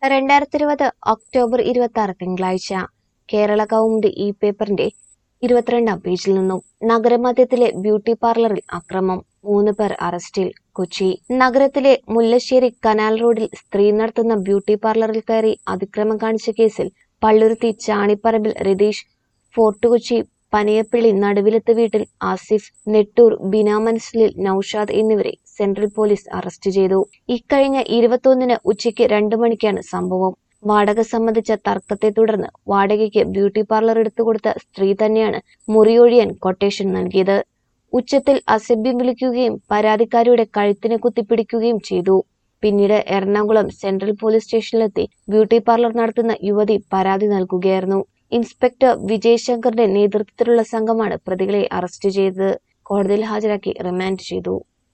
രണ്ടായിരത്തി ഇരുപത് ഒക്ടോബർ ഇരുപത്തി ആറ് തിങ്കളാഴ്ച കേരള കൗമുദി ഇ പേപ്പറിന്റെ ഇരുപത്തിരണ്ടാം പേജിൽ നിന്നും നഗരമധ്യത്തിലെ ബ്യൂട്ടി പാർലറിൽ അക്രമം മൂന്ന് പേർ അറസ്റ്റിൽ കൊച്ചി നഗരത്തിലെ മുല്ലശ്ശേരി കനാൽ റോഡിൽ സ്ത്രീ നടത്തുന്ന ബ്യൂട്ടി പാർലറിൽ കയറി അതിക്രമം കാണിച്ച കേസിൽ പള്ളുരുത്തി ചാണിപ്പറമ്പിൽ രതീഷ് ഫോർട്ട് കൊച്ചി പനയപ്പള്ളി നടുവിലത്ത് വീട്ടിൽ ആസിഫ് നെട്ടൂർ ബിനാമൻസിലിൽ നൌഷാദ് എന്നിവരെ സെൻട്രൽ പോലീസ് അറസ്റ്റ് ചെയ്തു ഇക്കഴിഞ്ഞ ഇരുപത്തൊന്നിന് ഉച്ചയ്ക്ക് രണ്ടു മണിക്കാണ് സംഭവം വാടക സംബന്ധിച്ച തർക്കത്തെ തുടർന്ന് വാടകയ്ക്ക് ബ്യൂട്ടി പാർലർ എടുത്തുകൊടുത്ത സ്ത്രീ തന്നെയാണ് മുറിയൊഴിയാൻ കൊട്ടേഷൻ നൽകിയത് ഉച്ചത്തിൽ അസഭ്യം വിളിക്കുകയും പരാതിക്കാരിയുടെ കഴുത്തിനെ കുത്തിപ്പിടിക്കുകയും ചെയ്തു പിന്നീട് എറണാകുളം സെൻട്രൽ പോലീസ് സ്റ്റേഷനിലെത്തി ബ്യൂട്ടി പാർലർ നടത്തുന്ന യുവതി പരാതി നൽകുകയായിരുന്നു ഇൻസ്പെക്ടർ വിജയ് ശങ്കറിന്റെ നേതൃത്വത്തിലുള്ള സംഘമാണ് പ്രതികളെ അറസ്റ്റ് ചെയ്തത് കോടതിയിൽ ഹാജരാക്കി റിമാൻഡ് ചെയ്തു